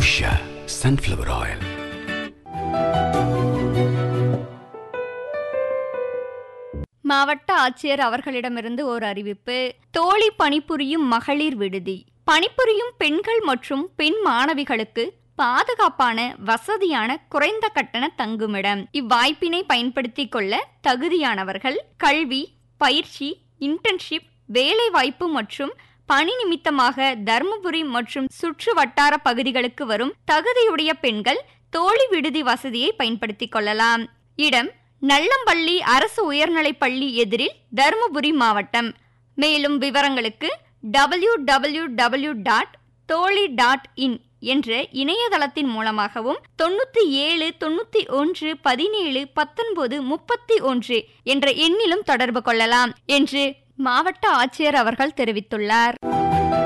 Usha sunflower oil மாவட்ட ஆட்சியர் அவர்களிடமிருந்து ஒரு அறிவிப்பு தோழி பணிபுரியும் மகளிர் விடுதி பணிபுரியும் பெண்கள் மற்றும் பெண் மாணவிகளுக்கு பாதுகாப்பான வசதியான குறைந்த கட்டண தங்குமிடம் இவ்வாய்ப்பினை பயன்படுத்திக் கொள்ள தகுதியானவர்கள் கல்வி பயிற்சி இன்டர்ன்ஷிப் வேலைவாய்ப்பு மற்றும் பணி நிமித்தமாக தருமபுரி மற்றும் சுற்று வட்டார பகுதிகளுக்கு வரும் தகுதியுடைய பெண்கள் தோழி விடுதி வசதியை பயன்படுத்திக் கொள்ளலாம் இடம் நல்லம்பள்ளி அரசு உயர்நிலைப் பள்ளி எதிரில் தருமபுரி மாவட்டம் மேலும் விவரங்களுக்கு W W W dot Thozhi dot in என்ற இணையதளத்தின் மூலமாகவும் தொண்ணூத்தி ஏழு தொண்ணூத்தி ஒன்று பதினேழு பத்தொன்பது முப்பத்தி ஒன்று என்ற எண்ணிலும் தொடர்பு கொள்ளலாம் என்று மாவட்ட ஆட்சியர் அவர்கள் தெரிவித்துள்ளார்